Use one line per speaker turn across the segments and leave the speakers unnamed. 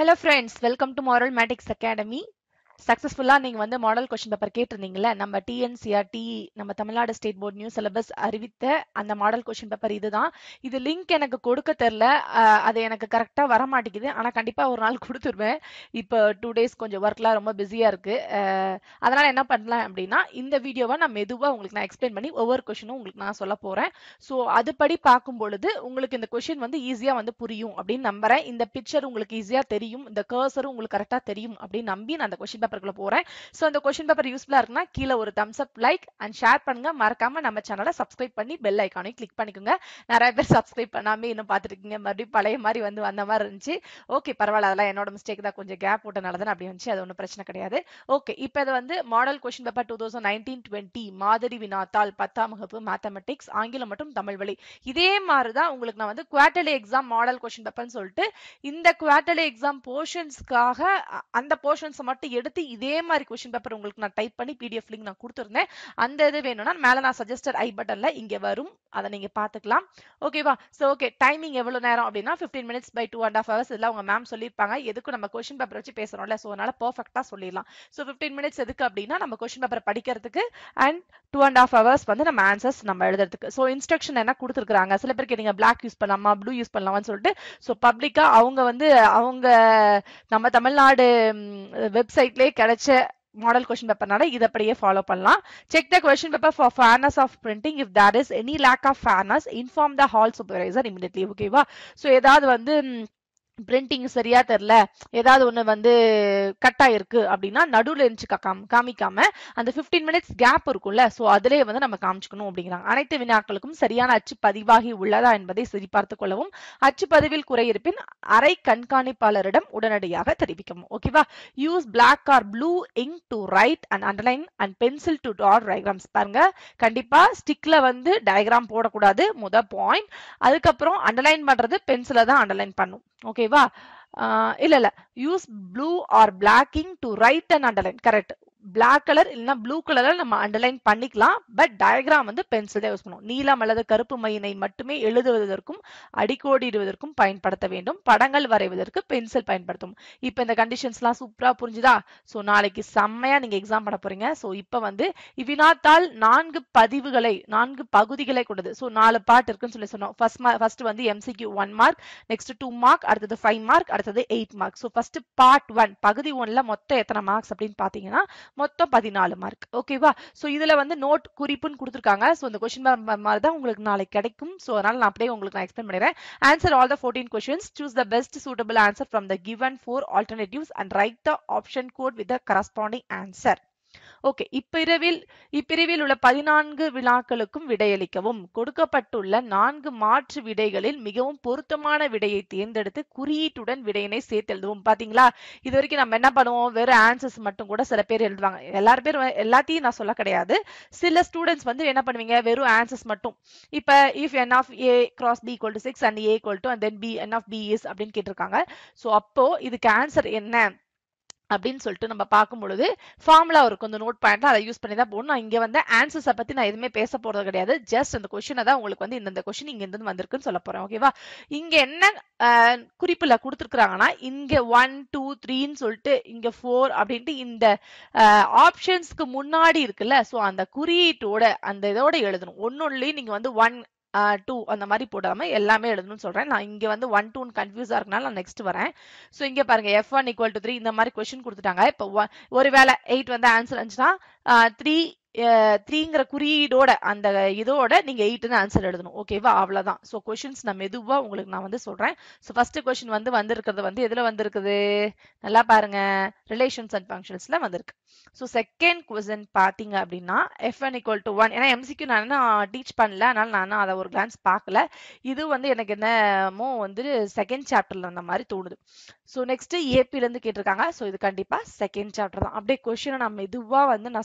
hello friends welcome to moral matics academy சக்ஸஸ்ஃபுல்லா நீங்க வந்து மாடல் கொஸ்டின் பேப்பர் கேட்டிருந்தீங்கல்ல நம்ம டிஎன்சிஆர்டி நம்ம Tamil Nadu state board new syllabus அறிவித்த அந்த மாடல் கொஸ்டின் பேப்பர் இதுதான் இது லிங்க் எனக்கு கொடுக்க தெரில அது எனக்கு கரெக்டா வர மாட்டேங்குது ஆனா கண்டிப்பா ஒரு நாள் கொடுத்துருவேன் இப்போ டூ டேஸ் கொஞ்சம் ஒர்க்லாம் ரொம்ப பிஸியா இருக்கு அஹ், அதனால என்ன பண்ணலாம் அப்படின்னா இந்த வீடியோவை நான் மெதுவா உங்களுக்கு நான் எக்ஸ்பிளைன் பண்ணி ஒவ்வொரு கொஸ்டினும் உங்களுக்கு நான் சொல்ல போறேன் ஸோ அதுபடி பார்க்கும் பொழுது உங்களுக்கு இந்த கொஸ்டின் வந்து ஈஸியா வந்து புரியும் அப்படின்னு நம்புறேன் இந்த பிக்சர் உங்களுக்கு ஈஸியா தெரியும் இந்த கர்சரும் உங்களுக்கு கரெக்டா தெரியும் அப்படின்னு நம்பி நான் அந்த கொஸ்டின் பேப்பருக்குள்ள போறேன் ஸோ அந்த கொஸ்டின் பேப்பர் யூஸ்ஃபுல்லா இருக்குன்னா கீழே ஒரு thumbs up like and share பண்ணுங்க மறக்காம நம்ம சேனலை சப்ஸ்கிரைப் பண்ணி பெல் ஐக்கானையும் கிளிக் பண்ணிக்கோங்க நிறைய பேர் சப்ஸ்கிரைப் பண்ணாம இன்னும் பார்த்துருக்கீங்க மறுபடியும் பழைய மாதிரி வந்து வந்த மாதிரி இருந்துச்சு ஓகே பரவாயில்ல அதெல்லாம் என்னோட மிஸ்டேக் தான் கொஞ்சம் கேப் போட்டனால தான் அப்படி வந்துச்சு அது ஒன்றும் பிரச்சனை கிடையாது ஓகே இப்போ இது வந்து model question paper two thousand nineteen twenty மாதிரி வினாத்தாள் பத்தாம் வகுப்பு மேத்தமெட்டிக்ஸ் ஆங்கிலம் மற்றும் தமிழ் வழி இதே மாதிரி தான் உங்களுக்கு நான் வந்து குவார்டர்லி எக்ஸாம் மாடல் கொஸ்டின் பேப்பர்னு சொல்லிட்டு இந்த குவார்டர்லி எக்ஸாம் போர்ஷன்ஸ்க்காக அந்த போர்ஷன்ஸை மட்டும் எடுத்து இதே மாதிரி கொஸ்டின் பேப்பர் உங்களுக்கு நான் டைப் பண்ணி பிடிஎஃப் லிங்க் நான் கொடுத்துருந்தேன் அந்த இது வேணும்னா மேலே நான் சஜஸ்டட் ஐ பட்டன்ல இங்கே வரும் அதை நீங்க பார்த்துக்கலாம் ஓகேவா ஸோ ஓகே டைமிங் எவ்வளவு நேரம் அப்படின்னா fifteen minutes by two and half hours இதெல்லாம் உங்க மேம் சொல்லியிருப்பாங்க எதுக்கும் நம்ம கொஸ்டின் பேப்பர் வச்சு பேசுறோம்ல ஸோ அதனால பர்ஃபெக்டா சொல்லிடலாம் ஸோ ஃபிஃப்டீன் மினிட்ஸ் எதுக்கு அப்படின்னா நம்ம கொஸ்டின் பேப்பர் படிக்கிறதுக்கு and two and half hours வந்து நம்ம ஆன்சர்ஸ் நம்ம எழுதுறதுக்கு ஸோ இன்ஸ்ட்ரக்ஷன் என்ன கொடுத்துருக்காங்க சில பேர் கேட்டீங்க பிளாக் யூஸ் பண்ணலாமா ப்ளூ யூஸ் பண்ணலாமான்னு சொல்லிட்டு ஸோ பப்ளிக்கா அவங்க வந்து அவங்க நம்ம தமிழ்நாடு வெப்சைட்லேயே கிடைச்ச மாடல் கொஸ்டின் பேப்பர்னால இதை அப்படியே ஃபாலோ பண்ணலாம் check the question paper for fairness of printing if there is any lack of fairness inform the hall supervisor immediately ஓகேவா ஸோ ஏதாவது வந்து பிரிண்டிங் சரியா தெரில ஏதாவது ஒன்று வந்து கட் ஆயிருக்கு அப்படின்னா நடுவில் இருந்துச்சு காம் காமிக்காம அந்த ஃபிஃப்டீன் மினிட்ஸ் கேப் இருக்கும்ல ஸோ அதிலேயே வந்து நம்ம காமிச்சுக்கணும் அப்படிங்கிறாங்க அனைத்து வினாக்களுக்கும் சரியான அச்சு பதிவாகி உள்ளதா என்பதை சரிபார்த்து கொள்ளவும் அச்சு பதிவில் குறை இருப்பின் அரை கண்காணிப்பாளரிடம் உடனடியாக தெரிவிக்கவும் ஓகேவா use black or blue ink to write and underline and pencil to dot diagrams பாருங்க கண்டிப்பா ஸ்டிக்ல வந்து டயக்ராம் போடக்கூடாது முத பாயிண்ட் அதுக்கப்புறம் அண்டர்லைன் பண்றது பென்சில தான் அண்டர்லைன் பண்ணும் ஓகேவா இல்ல இல்ல use blue or black ink to write and underline correct black colour இல்லைன்னா ப்ளூ கலர்ல நம்ம அண்டர்லைன் பண்ணிக்கலாம் பட் டயக்ராம் வந்து பென்சில் தான் யூஸ் பண்ணுவோம் நீலம் அல்லது கருப்பு மையினை மட்டுமே எழுதுவதற்கும் அடிக்கோடிடுவதற்கும் பயன்படுத்த வேண்டும் படங்கள் வரைவதற்கு பென்சில் பயன்படுத்தும் இப்போ இந்த கண்டிஷன்ஸ்லாம் சூப்பரா புரிஞ்சுதா ஸோ நாளைக்கு செம்மையா நீங்க எக்ஸாம் பண்ண போறீங்க ஸோ இப்போ வந்து இவ்வினாத்தால் நான்கு பதிவுகளை நான்கு பகுதிகளை கொண்டது ஸோ நாலு பார்ட் இருக்குன்னு சொல்லி சொன்னோம் ஃபர்ஸ்ட் ஃபர்ஸ்ட் வந்து MCQ one mark next two mark அடுத்தது ஃபைவ் மார்க் அடுத்தது eight mark so first part one பகுதி ஒன்ல மொத்தம் எத்தனை மார்க்ஸ் அப்படின்னு பாத்தீங்கன்னா மொத்தம் பதினாலு மார்க் ஓகேவா ஸோ இதுல வந்து நோட் குறிப்புன்னு கொடுத்துருக்காங்க ஸோ இந்த கொஸ்டின் மாதிரி தான் உங்களுக்கு நாளைக்கு கிடைக்கும் ஸோ அதனால நான் அப்படியே உங்களுக்கு நான் எக்ஸ்பிளைன் பண்ணிடுறேன் answer all the fourteen questions choose the best suitable answer from the given four alternatives and write the option code with the corresponding answer okay இப்பிரிவில் இப்பிரிவில் உள்ள பதினான்கு வினாக்களுக்கும் விடையளிக்கவும் கொடுக்கப்பட்டுள்ள நான்கு மாற்று விடைகளில் மிகவும் பொருத்தமான விடையை தேர்ந்தெடுத்து குறியீட்டுடன் விடையினை சேர்த்து எழுதுவோம் பாத்தீங்களா இது வரைக்கும் நம்ம என்ன பண்ணுவோம் வெறும் ஆன்சர்ஸ் மட்டும் கூட சில பேர் எழுதுவாங்க எல்லாரும் பேர் எல்லாத்தையும் நான் சொல்ல கிடையாது சில ஸ்டூடெண்ட்ஸ் வந்து என்ன பண்ணுவீங்க வெறும் ஆன்சர்ஸ் மட்டும் இப்ப if n of A cross B equal to six and A equal to and then B n of B is அப்படின்னு கேட்டிருக்காங்க ஸோ அப்போ இதுக்கு ஆன்சர் என்ன அப்படின்னு சொல்லிட்டு நம்ம பார்க்கும் பொழுது ஃபார்முலா இருக்கும் இந்த நோட் பாயிண்ட்ல அதை யூஸ் பண்ணி தான் போகணும் நான் இங்க வந்து ஆன்சர்ஸை பத்தி நான் எதுவுமே பேச போறது கிடையாது ஜஸ்ட் அந்த கொஸ்டினை தான் உங்களுக்கு வந்து இந்த கொஸ்டின் இங்க இருந்து வந்திருக்குன்னு சொல்ல போறேன் ஓகேவா இங்க என்ன குறிப்புல கொடுத்துருக்காங்கன்னா இங்க ஒன் டூ த்ரீன்னு சொல்லிட்டு இங்க ஃபோர் அப்படின்ட்டு இந்த ஆப்ஷன்ஸ்க்கு முன்னாடி இருக்குல்ல ஸோ அந்த குறியீட்டோட அந்த இதோட எழுதணும் ஒன்னொன்னுலயும் நீங்க வந்து ஒன் டூ அந்த மாதிரி போடாம எல்லாமே எழுதணும்னு சொல்றேன் நான் இங்க வந்து ஒன் டூன்னு கன்ஃபியூஸா இருக்கனால நான் நெக்ஸ்ட் வரேன் ஸோ இங்க பாருங்க f one equal to three இந்த மாதிரி கொஸ்டின் கொடுத்துட்டாங்க இப்போ ஒருவேளை எயிட் வந்து ஆன்சர் இருந்துச்சுன்னா த்ரீ த்ரீங்கிற குறியீடோட அந்த இதோட நீங்க எயிட்னு ஆன்சர் எழுதணும் ஓகேவா அவ்வளவுதான் ஸோ கொஷின்ஸ் நான் மெதுவா உங்களுக்கு நான் வந்து சொல்றேன் ஸோ ஃபர்ஸ்ட் கொஸ்டின் வந்து வந்திருக்கிறது வந்து எதுல வந்திருக்குது நல்லா பாருங்க ரிலேஷன்ஸ் அண்ட் ஃபங்க்ஷன்ஸ்ல வந்திருக்கு ஸோ செகண்ட் கொஸ்டின் பாத்தீங்க அப்படின்னா f n equal to one ஏன்னா எம்சிக்யூ நான் என்ன டீச் பண்ணல அதனால நான் அதை ஒரு கிளான்ஸ் பார்க்கல இது வந்து எனக்கு என்னமோ வந்து செகண்ட் சாப்டர்ல அந்த மாதிரி தோணுது ஸோ நெக்ஸ்ட் ஏபில இருந்து கேட்டிருக்காங்க ஸோ இது கண்டிப்பா செகண்ட் சாப்டர் தான் அப்படியே கொஸ்டினை நான் மெதுவா வந்து நான்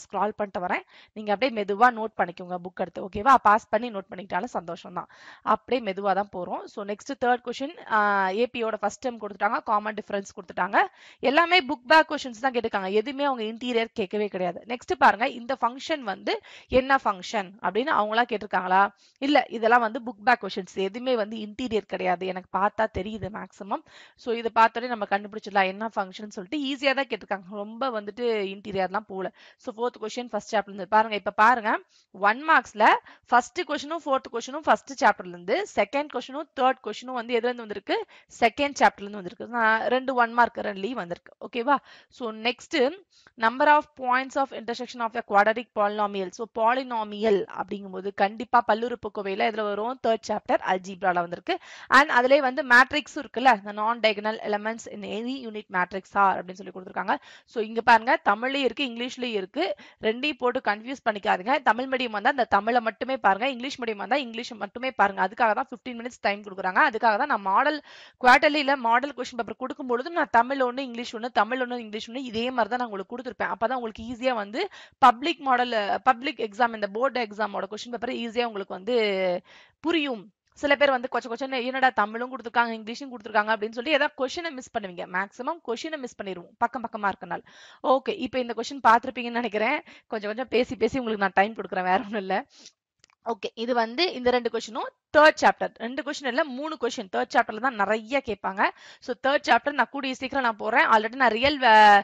ஸ்க்ரால் பண்ணிட்டு வரேன் நீங்க அப்படியே மெதுவா நோட் பண்ணிக்கோங்க புக் எடுத்து ஓகேவா பாஸ் பண்ணி நோட் பண்ணிக்கிட்டாலும் சந்தோஷம் தான் அப்படியே மெதுவா தான் போறோம் ஸோ நெக்ஸ்ட் தேர்ட் கொஸ்டின் ஏபியோட ஃபர்ஸ்ட் டைம் கொடுத்துட்டாங்க காமன் டிஃபரன்ஸ் கொடுத்துட்டாங்க எல்லாமே புக் பேக் கொஸ்டின்ஸ் தான் கேட்டிருக்காங்க எதுவுமே அவங்க இன்டீரியர் கேட்கவே கிடையாது நெக்ஸ்ட் பாருங்க இந்த ஃபங்க்ஷன் வந்து என்ன ஃபங்க்ஷன் அப்படின்னு அவங்களா கேட்டிருக்காங்களா இல்ல இதெல்லாம் வந்து புக் பேக் கொஸ்டின்ஸ் எதுவுமே வந்து இன்டீரியர் கிடையாது எனக்கு பார்த்தா தெரியுது மேக்ஸிமம் ஸோ இதை பார்த்தோன்னே நம்ம கண்டுபிடிச்சிடலாம் என்ன ஃபங்க்ஷன் சொல்லிட்டு ஈஸியா தான் கேட்டிருக்காங்க ரொம்ப வந்துட்டு இன்டீரியர்லாம் போகல ஸோ ஃபோர்த் கொஸ்டின் ஃபர்ஸ்ட் சாப்டர்ல இருந்து பாருங்க இப்ப பாருங்க ஒன் மார்க்ஸ்ல ஃபர்ஸ்ட் கொஸ்டினும் ஃபோர்த் கொஸ்டினும் ஃபர்ஸ்ட் சாப்டர்ல இருந்து செகண்ட் கொஸ்டினும் தேர்ட் கொஸ்டினும் வந்து எதுல இருந்து வந்திருக்கு செகண்ட் சாப்டர்ல இருந்து வந்திருக்கு நான் ரெண்டு ஒன் மார்க் ரெண்டுலயும் வந்திருக்கு ஓகேவா so next number of points of intersection of a quadratic polynomial so polynomial அப்படிங்கும்போது கண்டிப்பா பல்லுறுப்புக்கோவையில இதுல வரும் தேர்ட் சாப்டர் அல்ஜிப்ரால வந்திருக்கு அண்ட் அதுலயே வந்து மேட்ரிக்ஸ் இருக்குல்ல இந்த நான் diagonal elements in any unit matrix are அப்படின்னு சொல்லி கொடுத்துருக்காங்க ஸோ இங்க பாருங்க தமிழ்லயும் இருக்கு இங்கிலீஷ்லயும் இருக்கு ரெண்டையும் போட்டு கன்ஃபியூஸ் பண்ணிக்காதீங்க தமிழ் மீடியம் வந்தா அந்த தமிழை மட்டுமே பாருங்க இங்கிலீஷ் மீடியம் வந்தா இங்கிலீஷ் மட்டுமே பாருங்க அதுக்காக தான் ஃபிஃப்டீன் மினிட்ஸ் டைம் கொடுக்குறாங்க அதுக்காக தான் நான் மாடல் குவார்டர்லியில மாடல் கொஸ்டின் பேப்பர் கொடுக்கும்பொழுது நான் தமிழ் ஒன்று இங்கிலீஷ் ஒன்று தமிழ் ஒன்று இங்கிலீஷ் ஒன்று இதே மாதிரி தான் நான் உங்களுக்கு கொடுத்துருப்பேன் அப்பதான் உங்களுக்கு ஈஸியா வந்து பப்ளிக் மாடல் பப்ளிக் எக்ஸாம் இந்த போர்டு எக்ஸாமோட கொஸ்டின் பேப்பர் ஈஸியா உங்களுக்கு வந்து புரியும் சில பேர் வந்து கொச்ச கொச்சன்னு என்னடா தமிழும் கொடுத்துருக்காங்க இங்கிலீஷும் கொடுத்துருக்காங்க அப்படின்னு சொல்லி ஏதாவது கொஷினை மிஸ் பண்ணுவீங்க மேக்ஸிமம் கொஷினை மிஸ் பண்ணிடுவோம் பக்கம் பக்கமா இருக்கனால ஓகே இப்போ இந்த கொஸ்டின் பார்த்துருப்பீங்கன்னு நினைக்கிறேன் கொஞ்சம் கொஞ்சம் பேசி பேசி உங்களுக்கு நான் டைம் கொடுக்குறேன் வேற ஒன்றும் இல்லை ஓகே இது வந்து இந்த ரெண்டு கொஸ்டினும் தேர்ட் சாப்டர் ரெண்டு கொஸ்டின் இல்ல மூணு கொஸ்டின் தேர்ட் சாப்டர்ல தான் நிறைய கேட்பாங்க ஸோ தேர்ட் சாப்டர் நான் கூடிய சீக்கிரம் நான் போறேன் ஆல்ரெடி நான் real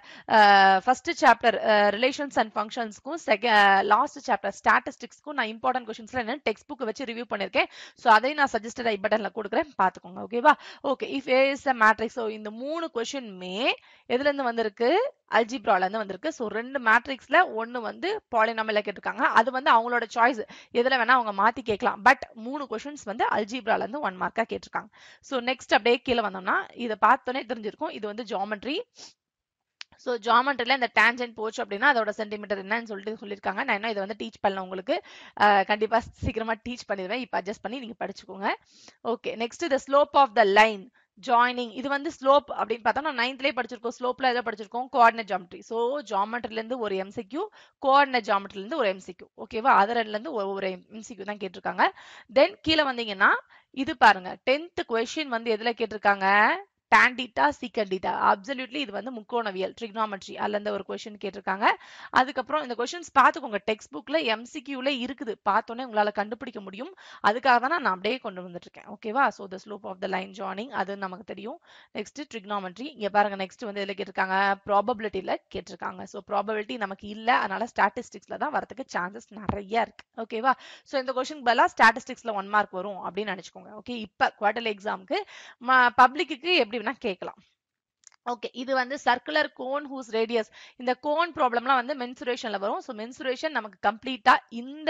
first chapter relations and ஃபங்க்ஷன்ஸ்க்கும் செகண்ட் லாஸ்ட் சாப்டர் ஸ்டாட்டிஸ்டிக்ஸ்க்கும் நான் இம்பார்ட்டன்ட் கொஸ்டின்ஸ்ல என்ன டெக்ஸ்ட் புக் வச்சு ரிவ்யூ பண்ணிருக்கேன் ஸோ அதையும் நான் சஜஸ்டட் ஐ பட்டன்ல கொடுக்குறேன் பாத்துக்கோங்க ஓகேவா okay if is a matrix so இந்த மூணு கொஸ்டின்மே எதுல இருந்து வந்திருக்கு அல்ஜிப்ரால இருந்து வந்திருக்கு ஸோ ரெண்டு மேட்ரிக்ஸ்ல ஒன்னு வந்து பாலினாமில கேட்டிருக்காங்க அது வந்து அவங்களோட சாய்ஸ் எதுல வேணா அவங்க மாத்தி கேட்கலாம் பட் மூணு கொஸ்டின்ஸ் வந்து அல்ஜிப்ரால இருந்து ஒன் மார்க்கா கேட்டிருக்காங்க ஸோ நெக்ஸ்ட் அப்படியே கீழே வந்தோம்னா இதை பார்த்தோன்னே தெரிஞ்சிருக்கும் இது வந்து ஜாமெட்ரி ஸோ ஜாமெட்ரியில் இந்த டேஞ்சன்ட் போச்சு அப்படின்னா அதோட சென்டிமீட்டர் என்னன்னு சொல்லிட்டு சொல்லியிருக்காங்க நான் என்ன இதை வந்து டீச் பண்ணல உங்களுக்கு கண்டிப்பாக சீக்கிரமாக டீச் பண்ணிடுவேன் இப்போ அட்ஜஸ்ட் பண்ணி நீங்கள் படிச்சுக்கோங்க okay next the slope of the line joining இது வந்து ஸ்லோப் அப்படின்னு பார்த்தா நான் நைன்த்லேயே படிச்சிருக்கோம் ஸ்லோப்ல எதை படிச்சிருக்கோம் கோஆர்டினேட் ஜாமெட்ரி ஸோ ஜாமெட்ரிலேருந்து ஒரு எம்சிக்யூ கோஆர்டினேட் ஜாமெட்ரிலேருந்து ஒரு எம்சிக்யூ ஓகேவா அது ரெண்டுலேருந்து ஒரு எம்சிக்யூ தான் கேட்டிருக்காங்க தென் கீழே வந்தீங்கன்னா இது பாருங்க டென்த் கொஸ்டின் வந்து எதுல கேட்டிருக்காங்க tan theta secant theta absolutely இது வந்து முக்கோணவியல் ட்ரிக்னாமெட்ரி அதுல இருந்து ஒரு கொஸ்டின் கேட்டிருக்காங்க அதுக்கப்புறம் இந்த கொஸ்டின்ஸ் பார்த்துக்கோங்க டெக்ஸ்ட் புக்ல எம்சிக்யூல இருக்குது பார்த்தோன்னே உங்களால கண்டுபிடிக்க முடியும் அதுக்காக தான் நான் அப்படியே கொண்டு வந்துட்டு இருக்கேன் ஓகேவா so the slope of the line joining அது நமக்கு தெரியும் நெக்ஸ்ட் ட்ரிக்னாமெட்ரி இங்க பாருங்க நெக்ஸ்ட் வந்து எதுல கேட்டிருக்காங்க ப்ராபபிலிட்டியில கேட்டிருக்காங்க ஸோ ப்ராபபிலிட்டி நமக்கு இல்ல அதனால ஸ்டாட்டிஸ்டிக்ஸ்ல தான் வரதுக்கு சான்சஸ் நிறைய இருக்கு ஓகேவா ஸோ இந்த கொஸ்டின் பதிலாக ஸ்டாட்டிஸ்டிக்ஸ்ல ஒன் மார்க் வரும் அப்படின்னு நினைச்சுக்கோங்க ஓகே இப்ப குவார்டர்லி எக்ஸாமுக்கு பப்ளிக்கு எப்படி வேணா கேட்கலாம் ஓகே இது வந்து சர்க்குலர் கோன் ஹூஸ் ரேடியஸ் இந்த கோன் ப்ராப்ளம்லாம் வந்து மென்சுரேஷன்ல வரும் ஸோ மென்சுரேஷன் நமக்கு கம்ப்ளீட்டா இந்த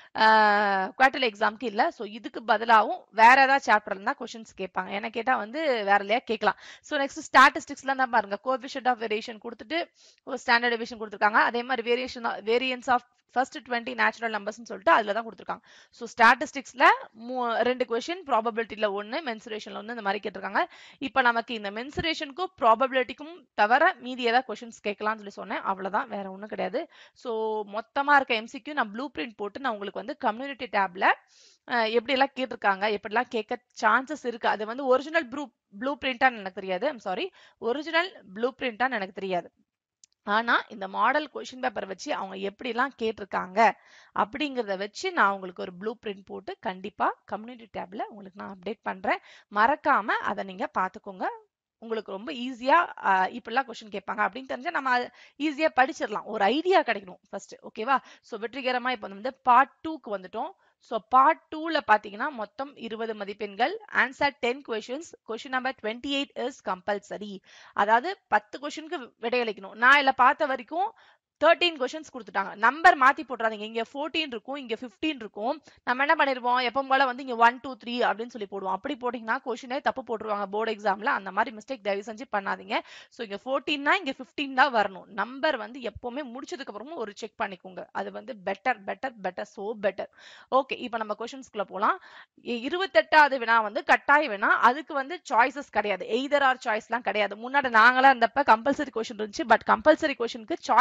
குவார்டர்லி எக்ஸாம்க்கு இல்லை ஸோ இதுக்கு பதிலாகவும் வேற ஏதாவது சாப்டர் இருந்தா கொஸ்டின்ஸ் கேட்பாங்க என்ன கேட்டா வந்து வேற இல்லையா கேட்கலாம் ஸோ நெக்ஸ்ட் ஸ்டாட்டிஸ்டிக்ஸ்லாம் தான் பாருங்க கோபிஷன் ஆஃப் வேரியேஷன் கொடுத்துட்டு ஒரு ஸ்டாண்டர்ட் டிவிஷன் கொடுத்துருக்காங்க அதே மாதிரி variation variance of first twenty natural நம்பர்ஸ்னு சொல்லிட்டு அதில் தான் கொடுத்துருக்காங்க ஸோ ஸ்டாட்டிஸ்டிக்ஸில் ரெண்டு கொஷின் ப்ராபபிலிட்டியில் ஒன்று மென்சுரேஷனில் ஒன்று இந்த மாதிரி கேட்டிருக்காங்க இப்போ நமக்கு இந்த மென்சுரேஷனுக்கும் ப்ராபபிலிட்டிக்கும் தவிர மீதி ஏதாவது கொஷின்ஸ் கேட்கலாம்னு சொல்லி சொன்னேன் அவ்வளோதான் வேற ஒன்றும் கிடையாது ஸோ மொத்தமாக இருக்க எம்சிக்யூ நான் ப்ளூ பிரிண்ட் போட்டு நான் உங்களுக்கு வந்து கம்யூனிட்டி டேப்ல எப்படியெல்லாம் கேட்டிருக்காங்க எப்படிலாம் கேட்க சான்சஸ் இருக்கு அது வந்து ஒரிஜினல் ப்ளூ ப்ளூ பிரிண்டான்னு எனக்கு தெரியாது ஐம் சாரி ஒரிஜினல் ப்ளூ பிரிண்டான்னு எனக்கு தெரியாது ஆனா இந்த மாடல் கொஷின் பேப்பர் வச்சு அவங்க எப்படிலாம் கேட்டிருக்காங்க அப்படிங்கிறத வச்சு நான் உங்களுக்கு ஒரு ப்ளூ பிரிண்ட் போட்டு கண்டிப்பா கம்யூனிட்டி டேப்ல உங்களுக்கு நான் அப்டேட் பண்றேன் மறக்காம அதை நீங்க பாத்துக்கோங்க உங்களுக்கு ரொம்ப ஈஸியா இப்படிலாம் கொஸ்டின் கேட்பாங்க அப்படின்னு தெரிஞ்சா நம்ம ஈஸியா படிச்சிடலாம் ஒரு ஐடியா கிடைக்கணும் ஃபர்ஸ்ட் ஓகேவா ஸோ வெற்றிகரமா இப்போ வந்து பார்ட் டூக்கு வந்துட்டோம் ஸோ பார்ட் டூல பாத்தீங்கன்னா மொத்தம் இருபது மதிப்பெண்கள் answer ten questions question number twenty eight is compulsory அதாவது பத்து கொஸ்டினுக்கு விடையளிக்கணும் நான் இல்ல பார்த்த வரைக்கும் தேர்ட்டீன் கொஸ்டின்ஸ் கொடுத்துட்டாங்க நம்பர் மாத்தி போட்டுறாதீங்க இங்க ஃபோர்டீன் இருக்கும் இங்க பிப்டீன் இருக்கும் நம்ம என்ன பண்ணிருவோம் எப்போ போல வந்து இங்க ஒன் டூ த்ரீ அப்படின்னு சொல்லி போடுவோம் அப்படி போட்டீங்கன்னா கொஸ்டினே தப்பு போட்டுருவாங்க போர்டு எக்ஸாம்ல அந்த மாதிரி மிஸ்டேக் தயவு செஞ்சு பண்ணாதீங்க ஸோ இங்க ஃபோர்டீன்னா இங்க பிப்டீன் தான் வரணும் நம்பர் வந்து எப்பவுமே முடிச்சதுக்கு அப்புறமும் ஒரு செக் பண்ணிக்கோங்க அது வந்து better better better so better okay இப்போ நம்ம கொஸ்டின்ஸ்குள்ள போலாம் இருபத்தெட்டாவது வினா வந்து கட்டாய வினா அதுக்கு வந்து சாய்ஸஸ் கிடையாது எய்தர் ஆர் சாய்ஸ்லாம் கிடையாது முன்னாடி நாங்களா இருந்தப்ப கம்பல்சரி கொஸ்டின் இருந்துச்சு பட் கம்பல்சரி கொஸ்டினுக்கு சாய்ஸ் கொடுப்பாங்க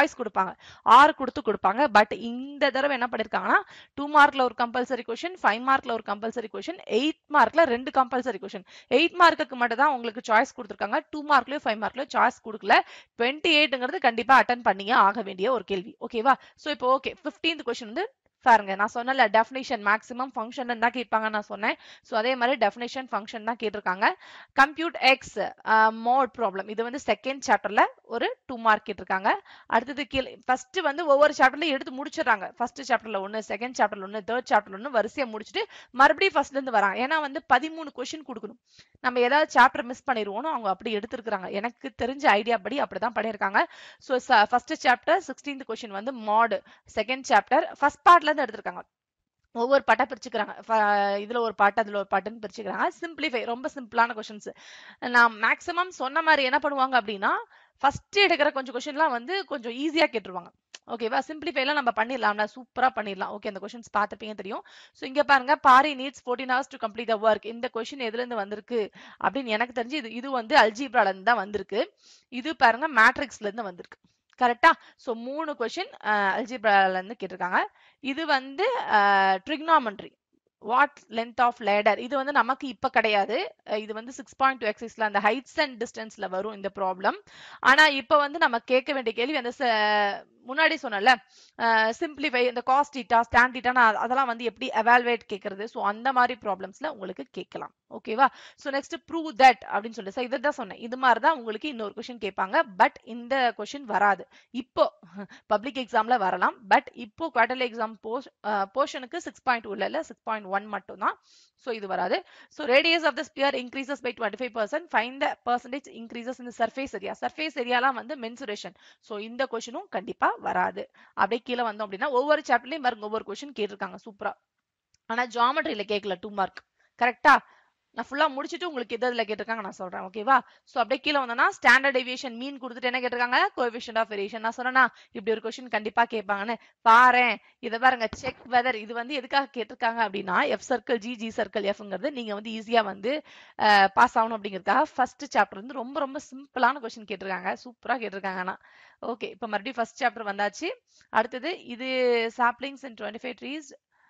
கொடுப்பாங்க ஆறு கொடுத்து கொடுப்பாங்க பட் இந்த தடவை என்ன பண்ணிருக்காங்கன்னா டூ மார்க்ல ஒரு கம்பல்சரி கொஸ்டின் ஃபைவ் மார்க்ல ஒரு கம்பல்சரி கொஸ்டின் எயிட் மார்க்ல ரெண்டு கம்பல்சரி கொஸ்டின் எயிட் மார்க்குக்கு மட்டும் தான் உங்களுக்கு சாய்ஸ் கொடுத்துருக்காங்க டூ மார்க்லயும் ஃபைவ் மார்க்லயும் சாய்ஸ் கொடுக்கல டுவெண்ட்டி எயிட்ங்கிறது கண்டிப்பா அட்டன் பண்ணியே ஆக வேண்டிய ஒரு கேள்வி ஓகேவா சோ இப்போ ஓகே பிப்டீன்த் கொஸ்டின் வந்து பாருங்க நான் சொன்னல டெஃபினேஷன் மேக்ஸிமம் ஃபங்க்ஷன் தான் கேட்பாங்க நான் சொன்னேன் ஸோ அதே மாதிரி டெஃபினேஷன் ஃபங்க்ஷன் தான் கேட்டிருக்காங்க கம்ப்யூட் எக்ஸ் மோட் ப்ராப்ளம் இது வந்து செகண்ட் சாப்டர்ல ஒரு டூ மார்க் கேட்டிருக்காங்க அடுத்தது கீழே ஃபர்ஸ்ட் வந்து ஒவ்வொரு சாப்டர்லயும் எடுத்து முடிச்சிடறாங்க ஃபர்ஸ்ட் சாப்டர்ல ஒன்னு செகண்ட் சாப்டர்ல ஒன்னு தேர்ட் சாப்டர்ல ஒன்னு வரிசையா முடிச்சுட்டு மறுபடியும் ஃபர்ஸ்ட்ல இருந்து வராங்க ஏன்னா வந்து பதிமூணு கொஸ்டின் கொடுக்கணும் நம்ம ஏதாவது சாப்டர் மிஸ் பண்ணிடுவோம் அவங்க அப்படி எடுத்திருக்காங்க எனக்கு தெரிஞ்ச ஐடியா படி அப்படிதான் பண்ணியிருக்காங்க so first chapter sixteenth question வந்து மாடு செகண்ட் சாப்டர் ஃபர்ஸ்ட் பார்ட்ல இருந்து எடுத்திருக்காங்க ஒவ்வொரு பாட்டா பிரிச்சுக்கிறாங்க இதுல ஒரு பாட்டு அதுல ஒரு பாட்டுன்னு பிரிச்சுக்கிறாங்க சிம்பிளிஃபை ரொம்ப சிம்பிளான கொஸ்டின்ஸ் நான் மேக்ஸிமம் சொன்ன மாதிரி என்ன பண்ணுவாங்க அப்படின்னா ஃபர்ஸ்ட் எடுக்கிற கொஞ்சம் கொஸ்டின்லாம் வந்து கொஞ்சம் ஈஸியா கேட்டுருவாங்க ஓகேவா சிம்பிளிஃபைலாம் நம்ம பண்ணிடலாம்ல சூப்பரா பண்ணிடலாம் ஓகே அந்த கொஸ்டின்ஸ் பார்த்துப்பீங்க தெரியும் ஸோ இங்க பாருங்க Barry needs fourteen hours to complete the work இந்த கொஸ்டின் எதுல இருந்து வந்திருக்கு அப்படின்னு எனக்கு தெரிஞ்சு இது இது வந்து அல்ஜிப்ரால இருந்து தான் வந்திருக்கு இது பாருங்க மேட்ரிக்ஸ்ல இருந்து வந்திருக்கு கரெக்டா சோ மூணு கொஸ்டின் அல்ஜிப்ரால இருந்து கேட்டிருக்காங்க இது வந்து trigonometry what length of ladder இது வந்து நமக்கு இப்ப கிடையாது இது வந்து சிக்ஸ் பாயிண்ட் டூ எக்ஸைஸ்ல அந்த ஹைட்ஸ் அண்ட் டிஸ்டன்ஸ்ல வரும் இந்த ப்ராப்ளம் ஆனா இப்ப வந்து நம்ம கேட்க வேண்டிய கேள்வி அந்த முன்னாடி சொன்னல சிம்பிளிஃபை இந்த காஸ்ட் டீட்டா ஸ்டாண்ட் டீட்டா அதெல்லாம் வந்து எப்படி எவால்வேட் கேட்கறது ஸோ அந்த மாதிரி ப்ராப்ளம்ஸ்ல உங்களுக்கு கேட்கலாம் ஓகேவா ஸோ நெக்ஸ்ட் ப்ரூவ் தட் அப்படின்னு சொல்லிட்டு இதை தான் சொன்னேன் இது மாதிரி தான் உங்களுக்கு இன்னொரு கொஸ்டின் கேட்பாங்க பட் இந்த கொஸ்டின் வராது இப்போ பப்ளிக் எக்ஸாம்ல வரலாம் பட் இப்போ குவார்டர்லி எக்ஸாம் போஸ் போர்ஷனுக்கு சிக்ஸ் பாயிண்ட் டூ இல்ல சிக்ஸ் பாயிண்ட் ஒன் மட்டும் தான் ஸோ இது வராது so radius of the sphere increases by twenty five percent find the percentage increases இந்த சர்ஃபேஸ் ஏரியா சர்ஃபேஸ் ஏரியாலாம் வந்து மென்சுரேஷன் ஸோ இந்த கொஸ்டினும் கண்டிப்பா வராது அப்படியே கீழே வந்தோம் அப்படின்னா ஒவ்வொரு சாப்டர்லயும் பாருங்க ஒவ்வொரு கொஸ்டின் கேட்டிருக்காங்க சூப்பரா ஆனா ஜாமெட்ரியில கேட்கல டூ மார்க் கரெக்டா நான் ஃபுல்லா முடிச்சுட்டு உங்களுக்கு எது இதுல கேட்டிருக்காங்க நான் சொல்றேன் ஓகேவா சோ அப்படியே கீழே வந்தோம்னா ஸ்டாண்டர்ட் டேவியேஷன் மீன் கொடுத்துட்டு என்ன கேட்டிருக்காங்க கோஎஃபிஷியன்ட் ஆஃப் வேரியேஷன் நான் சொன்னேன்னா இப்படி ஒரு கொஸ்டின் கண்டிப்பா கேட்பாங்கன்னு பாரேன் இதை பாருங்க செக் வெதர் இது வந்து எதுக்காக கேட்டிருக்காங்க அப்படின்னா f circle g g circle எஃப்ங்கிறது நீங்க வந்து ஈஸியா வந்து பாஸ் ஆகணும் அப்படிங்கிறதுக்காக ஃபர்ஸ்ட் சாப்டர் வந்து ரொம்ப ரொம்ப சிம்பிளான கொஸ்டின் கேட்டிருக்காங்க சூப்பரா கேட்டிருக்காங்க ஆனா ஓகே இப்போ மறுபடியும் ஃபர்ஸ்ட் சாப்டர் வந்தாச்சு அடுத்தது இது saplings and twenty five trees